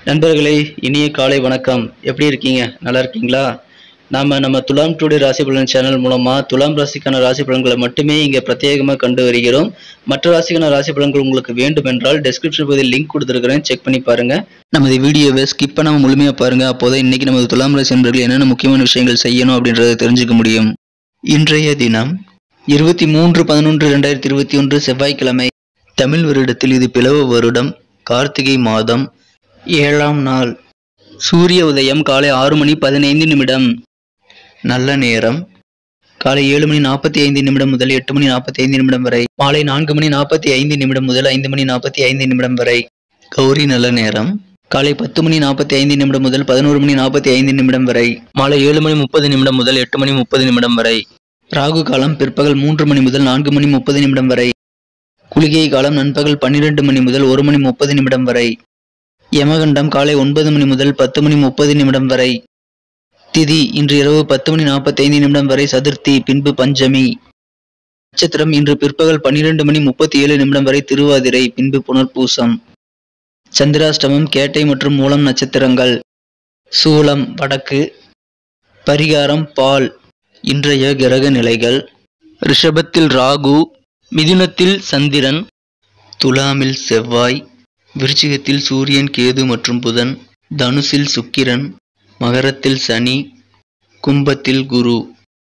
நண்பர்களே இனிய காலை வணக்கம் எப்படி இருக்கீங்க நல்லா இருக்கீங்களா நாம நம்ம துலாம் டுடே ராசி பலன் சேனல் மூலமா துலாம் ராசிக்கான ராசி பலன்களை மட்டுமே இங்க பிரத்யேகமா கண்டு வருகிறோம் மற்ற ராசிக்கான ராசி பலன்கள் உங்களுக்கு வேண்டும் என்றால் டெஸ்கிரிப்ஷன் பகுதியில் லிங்க் கொடுத்துருக்கிறேன் செக் பண்ணி பாருங்க நமது வீடியோவை ஸ்கிப் பண்ணாம முழுமையா பாருங்க அப்போதான் இன்னைக்கு நமது துலாம் ராசி நண்பர்கள் என்னென்ன முக்கியமான விஷயங்கள் செய்யணும் அப்படின்றத தெரிஞ்சுக்க முடியும் இன்றைய தினம் இருபத்தி மூன்று பதினொன்று ரெண்டாயிரத்தி இருபத்தி ஒன்று செவ்வாய்க்கிழமை தமிழ் வருடத்தில் இது பிளவ வருடம் கார்த்திகை மாதம் ஏழாம் நாள் சூரிய உதயம் காலை ஆறு மணி பதினைந்து நிமிடம் நல்ல நேரம் காலை ஏழு மணி நாற்பத்தி ஐந்து நிமிடம் முதல் எட்டு மணி நாற்பத்தி ஐந்து நிமிடம் வரை மாலை நான்கு மணி நாற்பத்தி ஐந்து நிமிடம் முதல் ஐந்து மணி நாற்பத்தி ஐந்து நிமிடம் வரை கௌரி நல்ல நேரம் காலை பத்து மணி நாற்பத்தி ஐந்து நிமிடம் முதல் பதினோரு மணி நாற்பத்தி ஐந்து நிமிடம் வரை மாலை ஏழு மணி முப்பது நிமிடம் முதல் எட்டு மணி முப்பது நிமிடம் வரை ராகு காலம் பிற்பகல் மூன்று மணி முதல் நான்கு மணி முப்பது நிமிடம் வரை குளிகை காலம் நண்பகல் பன்னிரண்டு மணி முதல் ஒரு மணி முப்பது நிமிடம் வரை யமகண்டம் காலை ஒன்பது மணி முதல் பத்து மணி முப்பது நிமிடம் வரை திதி இன்று இரவு பத்து மணி நாற்பத்தைந்து நிமிடம் வரை சதுர்த்தி பின்பு பஞ்சமி நட்சத்திரம் இன்று பிற்பகல் பன்னிரண்டு மணி முப்பத்தி ஏழு நிமிடம் வரை திருவாதிரை பின்பு புனர்பூசம் சந்திராஷ்டமம் கேட்டை மற்றும் மூலம் நட்சத்திரங்கள் சூலம் வடக்கு பரிகாரம் பால் இன்றைய கிரக நிலைகள் ரிஷபத்தில் ராகு மிதுனத்தில் சந்திரன் துலாமில் செவ்வாய் விருச்சிகத்தில் சூரியன் கேது மற்றும் புதன் தனுசில் சுக்கிரன் மகரத்தில் சனி கும்பத்தில் குரு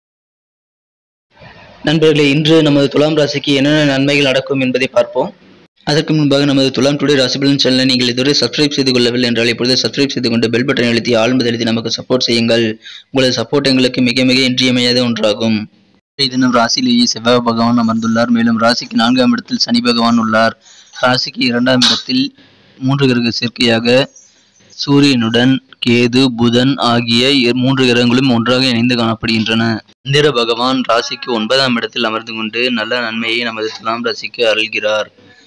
நண்பர்களே இன்று நமது துலாம் ராசிக்கு என்னென்ன நன்மைகள் நடக்கும் என்பதை பார்ப்போம் அதற்கு முன்பாக நமது துலாம் டுடே ராசிபலன் சேனலை நீங்கள் இதுவரை சப்ஸ்கிரைப் செய்து கொள்ளவில்லை என்றால் இப்பொழுது சப்ஸ்கிரைப் செய்து கொண்டு பெல் பட்டன் அழுத்தி ஆழ்மதி எழுதி நமக்கு சப்போர்ட் செய்யுங்கள் உங்களது சப்போர்ட் எங்களுக்கு மிக மிக இன்றியமையாத ஒன்றாகும் இன்றைய தினம் ராசியிலேயே செவ்வாய் பகவான் அமர்ந்துள்ளார் மேலும் ராசிக்கு நான்காம் இடத்தில் சனி பகவான் உள்ளார் ராசிக்கு இரண்டாம் இடத்தில் மூன்று கிரக சேர்க்கையாக சூரியனுடன் கேது புதன் ஆகிய இரு- மூன்று கிரகங்களும் ஒன்றாக இணைந்து காணப்படுகின்றன இந்திர பகவான் ராசிக்கு ஒன்பதாம் இடத்தில் அமர்ந்து கொண்டு நல்ல நன்மையை நமது துலாம் ராசிக்கு அருள்கிறார்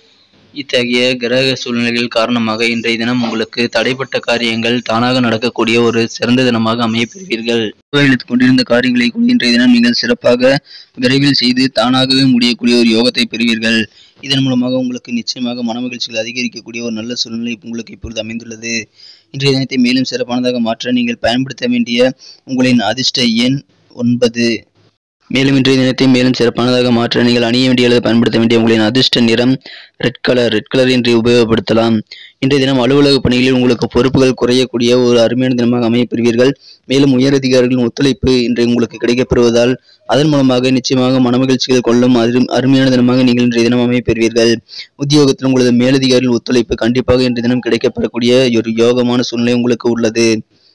இத்தகைய கிரக சூழ்நிலைகள் காரணமாக இன்றைய தினம் உங்களுக்கு தடைப்பட்ட காரியங்கள் தானாக நடக்கக்கூடிய ஒரு சிறந்த தினமாக அமையப் பெறுவீர்கள் இழுத்துக் கொண்டிருந்த காரியங்களை கூட இன்றைய தினம் நீங்கள் சிறப்பாக விரைவில் செய்து தானாகவே முடியக்கூடிய ஒரு யோகத்தை பெறுவீர்கள் இதன் மூலமாக உங்களுக்கு நிச்சயமாக மனமகிழ்ச்சிகள் அதிகரிக்கக்கூடிய ஒரு நல்ல சூழ்நிலை உங்களுக்கு இப்பொழுது அமைந்துள்ளது இன்றைய தினத்தை மேலும் சிறப்பானதாக மாற்ற நீங்கள் பயன்படுத்த வேண்டிய உங்களின் அதிர்ஷ்ட எண் ஒன்பது மேலும் இன்றைய தினத்தை மேலும் சிறப்பானதாக மாற்ற நீங்கள் அணிய வேண்டிய அல்லது பயன்படுத்த வேண்டிய உங்களின் அதிர்ஷ்ட நிறம் ரெட் கலர் ரெட் கலர் இன்று உபயோகப்படுத்தலாம் இன்றைய தினம் அலுவலக பணிகளில் உங்களுக்கு பொறுப்புகள் குறையக்கூடிய ஒரு அருமையான தினமாக அமையப் பெறுவீர்கள் மேலும் உயர் அதிகாரிகளின் ஒத்துழைப்பு இன்று உங்களுக்கு கிடைக்கப் பெறுவதால் அதன் மூலமாக நிச்சயமாக மனமகிழ்ச்சிகள் கொள்ளும் அரு அருமையான தினமாக நீங்கள் இன்றைய தினம் அமையப் பெறுவீர்கள் உத்தியோகத்தில் உங்களது மேலதிகாரிகளின் ஒத்துழைப்பு கண்டிப்பாக இன்றைய தினம் கிடைக்கப்பெறக்கூடிய ஒரு யோகமான சூழ்நிலை உங்களுக்கு உள்ளது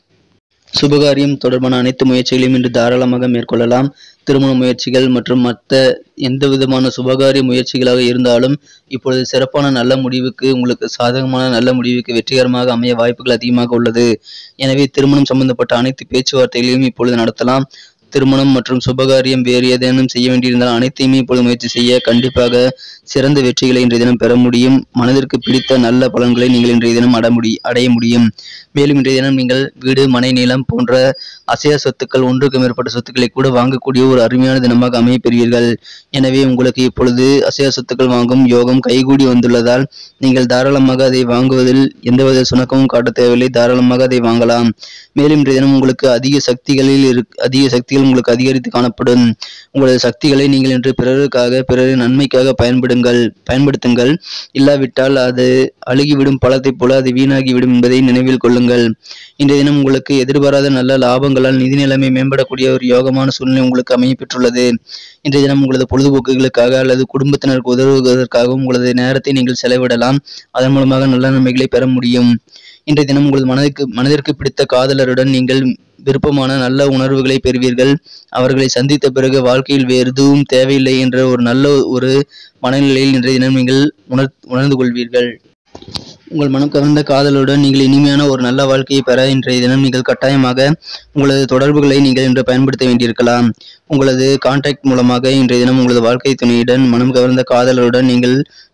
சுபகாரியம் தொடர்பான அனைத்து முயற்சிகளையும் இன்று தாராளமாக மேற்கொள்ளலாம் திருமண முயற்சிகள் மற்றும் மற்ற எந்த விதமான சுபகாரிய முயற்சிகளாக இருந்தாலும் இப்பொழுது சிறப்பான நல்ல முடிவுக்கு உங்களுக்கு சாதகமான நல்ல முடிவுக்கு வெற்றிகரமாக அமைய வாய்ப்புகள் அதிகமாக உள்ளது எனவே திருமணம் சம்பந்தப்பட்ட அனைத்து பேச்சுவார்த்தைகளையும் இப்பொழுது நடத்தலாம் திருமணம் மற்றும் சுபகாரியம் வேறு ஏதேனும் செய்ய வேண்டியிருந்தால் அனைத்தையுமே இப்பொழுது முயற்சி செய்ய கண்டிப்பாக சிறந்த வெற்றிகளை இன்றைய தினம் பெற முடியும் மனதிற்கு பிடித்த நல்ல பலன்களை நீங்கள் இன்றைய தினம் அட முடி அடைய முடியும் மேலும் இன்றைய தினம் நீங்கள் வீடு மனை நிலம் போன்ற அசையா சொத்துக்கள் ஒன்றுக்கு மேற்பட்ட சொத்துக்களை கூட வாங்கக்கூடிய ஒரு அருமையான தினமாக அமையப் பெறுவீர்கள் எனவே உங்களுக்கு இப்பொழுது அசையா சொத்துக்கள் வாங்கும் யோகம் கைகூடி வந்துள்ளதால் நீங்கள் தாராளமாக அதை வாங்குவதில் எந்தவித சுணக்கமும் காட்ட தேவையில்லை தாராளமாக அதை வாங்கலாம் மேலும் இன்றைய தினம் உங்களுக்கு அதிக சக்திகளில் இருக் அதிக சக்திகள் உங்களுக்கு அதிகரித்து காணப்படும் உங்களது சக்திகளை நீங்கள் இன்று பிறருக்காக பிறரின் நன்மைக்காக பயன்படுங்கள் பயன்படுத்துங்கள் இல்லாவிட்டால் அது அழுகிவிடும் பழத்தைப் போல அது வீணாகிவிடும் என்பதை நினைவில் கொள்ளுங்கள் இன்றைய தினம் உங்களுக்கு எதிர்பாராத நல்ல லாபங்களால் நிதி நிலைமை மேம்படக்கூடிய ஒரு யோகமான சூழ்நிலை உங்களுக்கு அமையப் பெற்றுள்ளது இன்றைய தினம் உங்களது பொழுதுபோக்குகளுக்காக அல்லது குடும்பத்தினருக்கு உதவுவதற்காக உங்களது நேரத்தை நீங்கள் செலவிடலாம் அதன் மூலமாக நல்ல நன்மைகளை பெற முடியும் இன்றைய தினம் உங்களது மனதிற்கு மனதிற்கு பிடித்த காதலருடன் நீங்கள் விருப்பமான நல்ல உணர்வுகளை பெறுவீர்கள் அவர்களை சந்தித்த பிறகு வாழ்க்கையில் வேறு எதுவும் தேவையில்லை என்ற ஒரு நல்ல ஒரு மனநிலையில் இன்றைய தினம் நீங்கள் உணர் உணர்ந்து கொள்வீர்கள் உங்கள் மனம் கவர்ந்த காதலுடன் நீங்கள் இனிமையான ஒரு நல்ல வாழ்க்கையை பெற இன்றைய தினம் நீங்கள் கட்டாயமாக உங்களது தொடர்புகளை நீங்கள் இன்று பயன்படுத்த வேண்டியிருக்கலாம் உங்களது கான்டாக்ட் மூலமாக இன்றைய தினம் உங்களது வாழ்க்கை துணையுடன் மனம் கவர்ந்த காதலருடன் நீங்கள்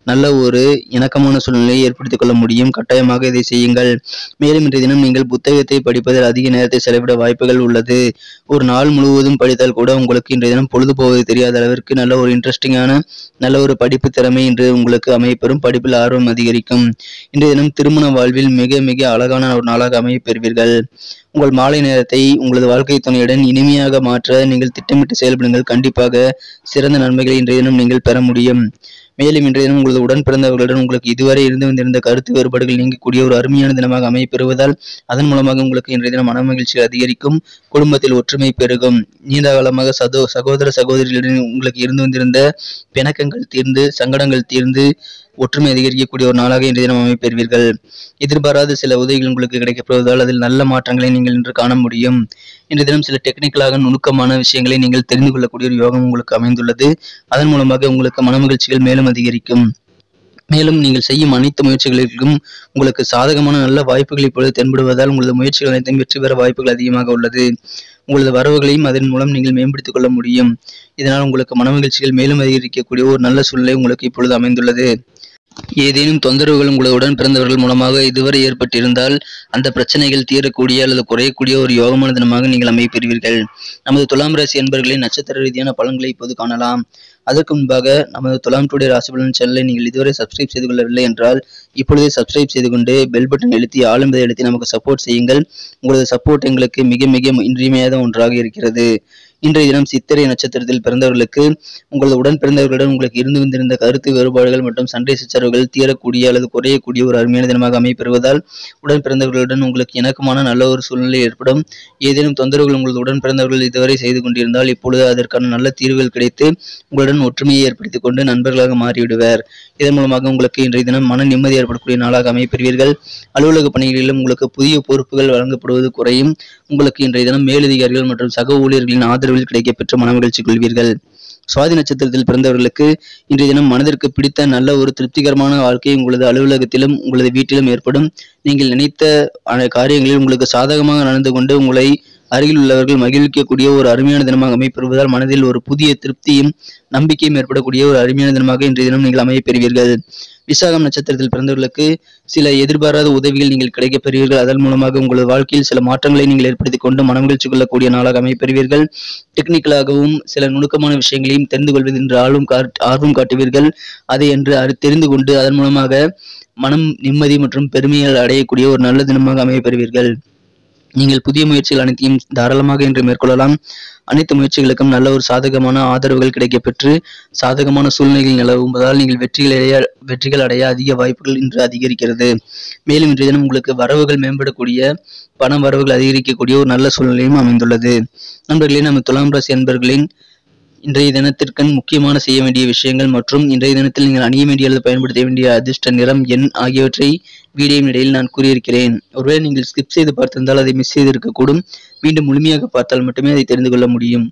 நல்ல ஒரு இணக்கமான சூழ்நிலையை ஏற்படுத்திக் கொள்ள முடியும் கட்டாயமாக இதை செய்யுங்கள் மேலும் இன்றைய தினம் நீங்கள் புத்தகத்தை படிப்பதில் அதிக நேரத்தை செலவிட வாய்ப்புகள் உள்ளது ஒரு நாள் முழுவதும் படித்தால் கூட உங்களுக்கு இன்றைய தினம் பொழுது போவது தெரியாத அளவிற்கு நல்ல ஒரு இன்ட்ரெஸ்டிங்கான நல்ல ஒரு படிப்பு திறமை இன்று உங்களுக்கு அமையப்பெறும் படிப்பில் ஆர்வம் அதிகரிக்கும் இன்றைய தினம் திருமண வாழ்வில் மிக மிக அழகான ஒரு நாளாக அமையப் பெறுவீர்கள் உங்கள் மாலை நேரத்தை உங்களது வாழ்க்கை துணையுடன் இனிமையாக மாற்ற நீங்கள் திட்டமிட்டு செயல்படுங்கள் கண்டிப்பாக சிறந்த நன்மைகளை இன்றைய தினம் நீங்கள் பெற முடியும் மேலும் இன்றைய தினம் உங்களது உடன் பிறந்தவர்களுடன் உங்களுக்கு இதுவரை இருந்து வந்திருந்த கருத்து வேறுபாடுகள் நீங்கக்கூடிய ஒரு அருமையான தினமாக அமைய பெறுவதால் அதன் மூலமாக உங்களுக்கு இன்றைய தினம் மன மகிழ்ச்சி அதிகரிக்கும் குடும்பத்தில் ஒற்றுமை பெருகும் நீண்ட காலமாக சதோ சகோதர சகோதரிகளுடன் உங்களுக்கு இருந்து வந்திருந்த பிணக்கங்கள் தீர்ந்து சங்கடங்கள் தீர்ந்து ஒற்றுமை அதிகரிக்கக்கூடிய ஒரு நாளாக இன்றைய தினம் அமைப்பெறுவீர்கள் எதிர்பாராத சில உதவிகள் உங்களுக்கு கிடைக்கப்படுவதால் அதில் நல்ல மாற்றங்களை நீங்கள் இன்று காண முடியும் இன்றைய தினம் சில டெக்னிக்கலாக நுணுக்கமான விஷயங்களை நீங்கள் தெரிந்து கொள்ளக்கூடிய ஒரு யோகம் உங்களுக்கு அமைந்துள்ளது அதன் மூலமாக உங்களுக்கு மனமகிழ்ச்சிகள் மேலும் அதிகரிக்கும் மேலும் நீங்கள் செய்யும் அனைத்து முயற்சிகளுக்கும் உங்களுக்கு சாதகமான நல்ல வாய்ப்புகள் இப்பொழுது தென்படுவதால் உங்களது முயற்சிகள் அனைத்தும் வெற்றி பெற வாய்ப்புகள் அதிகமாக உள்ளது உங்களது வரவுகளையும் அதன் மூலம் நீங்கள் மேம்படுத்திக் கொள்ள முடியும் இதனால் உங்களுக்கு மனமகிழ்ச்சிகள் மேலும் அதிகரிக்கக்கூடிய ஒரு நல்ல சூழ்நிலை உங்களுக்கு இப்பொழுது அமைந்துள்ளது ஏதேனும் தொந்தரவுகள் உங்களுடன் பிறந்தவர்கள் மூலமாக இதுவரை ஏற்பட்டிருந்தால் அந்த பிரச்சனைகள் தீரக்கூடிய அல்லது குறையக்கூடிய ஒரு யோகமான தினமாக நீங்கள் அமைப்பெறுவீர்கள் நமது துலாம் ராசி என்பர்களின் நட்சத்திர ரீதியான பலன்களை இப்போது காணலாம் அதற்கு முன்பாக நமது துலாம் டுடே ராசிபலன் சேனலை நீங்கள் இதுவரை சப்ஸ்கிரைப் செய்து கொள்ளவில்லை என்றால் இப்பொழுதே சப்ஸ்கிரைப் செய்து கொண்டு பெல் பட்டன் அழுத்தி ஆளும்பதை அழுத்தி நமக்கு சப்போர்ட் செய்யுங்கள் உங்களது சப்போர்ட் எங்களுக்கு மிக மிக இன்றியமையாத ஒன்றாக இருக்கிறது இன்றைய தினம் சித்திரை நட்சத்திரத்தில் பிறந்தவர்களுக்கு உங்களது உடன் பிறந்தவர்களுடன் உங்களுக்கு இருந்து வந்திருந்த கருத்து வேறுபாடுகள் மற்றும் சண்டை சச்சரவுகள் தீரக்கூடிய அல்லது குறையக்கூடிய ஒரு அருமையான தினமாக அமைப்பெறுவதால் உடன் பிறந்தவர்களுடன் உங்களுக்கு இணக்கமான நல்ல ஒரு சூழ்நிலை ஏற்படும் ஏதேனும் தொந்தரவுகள் உங்களது உடன் பிறந்தவர்கள் இதுவரை செய்து கொண்டிருந்தால் இப்பொழுது அதற்கான நல்ல தீர்வுகள் கிடைத்து உங்களுடன் ஒற்றுமையை ஏற்படுத்திக் கொண்டு நண்பர்களாக மாறிவிடுவர் இதன் மூலமாக உங்களுக்கு இன்றைய தினம் மன நிம்மதி ஏற்படக்கூடிய நாளாக அமைப்பெறுவீர்கள் அலுவலக பணிகளிலும் உங்களுக்கு புதிய பொறுப்புகள் வழங்கப்படுவது குறையும் உங்களுக்கு இன்றைய தினம் மேலதிகாரிகள் மற்றும் சக ஊழியர்களின் ஆதரவில் கிடைக்கப்பெற்ற மனமகிழ்ச்சி கொள்வீர்கள் சுவாதி நட்சத்திரத்தில் பிறந்தவர்களுக்கு இன்றைய தினம் மனதிற்கு பிடித்த நல்ல ஒரு திருப்திகரமான வாழ்க்கை உங்களது அலுவலகத்திலும் உங்களது வீட்டிலும் ஏற்படும் நீங்கள் நினைத்த அன- காரியங்களில் உங்களுக்கு சாதகமாக நடந்து கொண்டு உங்களை அருகில் உள்ளவர்கள் மகிழ்விக்கக்கூடிய ஒரு அருமையான தினமாக அமைப்பெறுவதால் மனதில் ஒரு புதிய திருப்தியும் நம்பிக்கையும் ஏற்படக்கூடிய ஒரு அருமையான தினமாக இன்றைய தினம் நீங்கள் அமையப் பெறுவீர்கள் விசாகம் நட்சத்திரத்தில் பிறந்தவர்களுக்கு சில எதிர்பாராத உதவிகள் நீங்கள் கிடைக்கப் பெறுவீர்கள் அதன் மூலமாக உங்களது வாழ்க்கையில் சில மாற்றங்களை நீங்கள் ஏற்படுத்திக் கொண்டு மனமகிழ்ச்சி கொள்ளக்கூடிய நாளாக அமைப்பெறுவீர்கள் டெக்னிக்கலாகவும் சில நுணுக்கமான விஷயங்களையும் தெரிந்து கொள்வது என்று ஆர்வம் காட்- ஆர்வம் காட்டுவீர்கள் அதை என்று அறி- தெரிந்து கொண்டு அதன் மூலமாக மனம் நிம்மதி மற்றும் பெருமைகள் அடையக்கூடிய ஒரு நல்ல தினமாக அமையப்பெறுவீர்கள் நீங்கள் புதிய முயற்சிகள் அனைத்தையும் தாராளமாக இன்று மேற்கொள்ளலாம் அனைத்து முயற்சிகளுக்கும் நல்ல ஒரு சாதகமான ஆதரவுகள் கிடைக்கப்பெற்று சாதகமான சூழ்நிலைகள் நிலவுவதால் நீங்கள் வெற்றிகள் அடைய வெற்றிகள் அடைய அதிக வாய்ப்புகள் இன்று அதிகரிக்கிறது மேலும் இன்றைய தினம் உங்களுக்கு வரவுகள் மேம்படக்கூடிய பண வரவுகள் அதிகரிக்கக்கூடிய ஒரு நல்ல சூழ்நிலையும் அமைந்துள்ளது நண்பர்களே நம்ம துலாம் ராசி அன்பர்களின் இன்றைய தினத்திற்கன் முக்கியமான செய்ய வேண்டிய விஷயங்கள் மற்றும் இன்றைய தினத்தில் நீங்கள் அணிய வேண்டிய அல்லது பயன்படுத்த வேண்டிய அதிர்ஷ்ட நிறம் எண் ஆகியவற்றை வீடியோவின் இடையில் நான் கூறியிருக்கிறேன் ஒருவேளை நீங்கள் ஸ்கிப் செய்து பார்த்திருந்தால் அதை மிஸ் செய்திருக்கக்கூடும் மீண்டும் முழுமையாக பார்த்தால் மட்டுமே அதை தெரிந்து கொள்ள முடியும்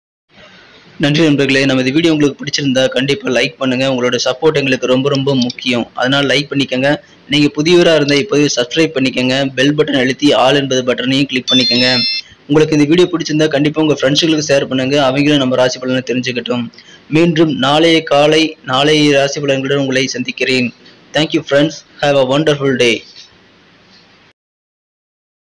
நன்றி நண்பர்களே நமது வீடியோ உங்களுக்கு பிடிச்சிருந்தா கண்டிப்பாக லைக் பண்ணுங்க உங்களோட சப்போர்ட் எங்களுக்கு ரொம்ப ரொம்ப முக்கியம் அதனால் லைக் பண்ணிக்கோங்க நீங்கள் புதியவராக இருந்தால் இப்போது சப்ஸ்கிரைப் பண்ணிக்கோங்க பெல் பட்டன் அழுத்தி ஆல் என்பது பட்டனையும் கிளிக் பண்ணிக்கோங்க உங்களுக்கு இந்த வீடியோ பிடிச்சிருந்தா கண்டிப்பாக உங்கள் ஃப்ரெண்ட்ஸுகளுக்கு ஷேர் பண்ணுங்க அவங்களும் நம்ம ராசி பலனை தெரிஞ்சுக்கட்டும் மீண்டும் நாளைய காலை நாளைய ராசி பலன்களுடன் உங்களை சந்திக்கிறேன் thank you friends have a wonderful day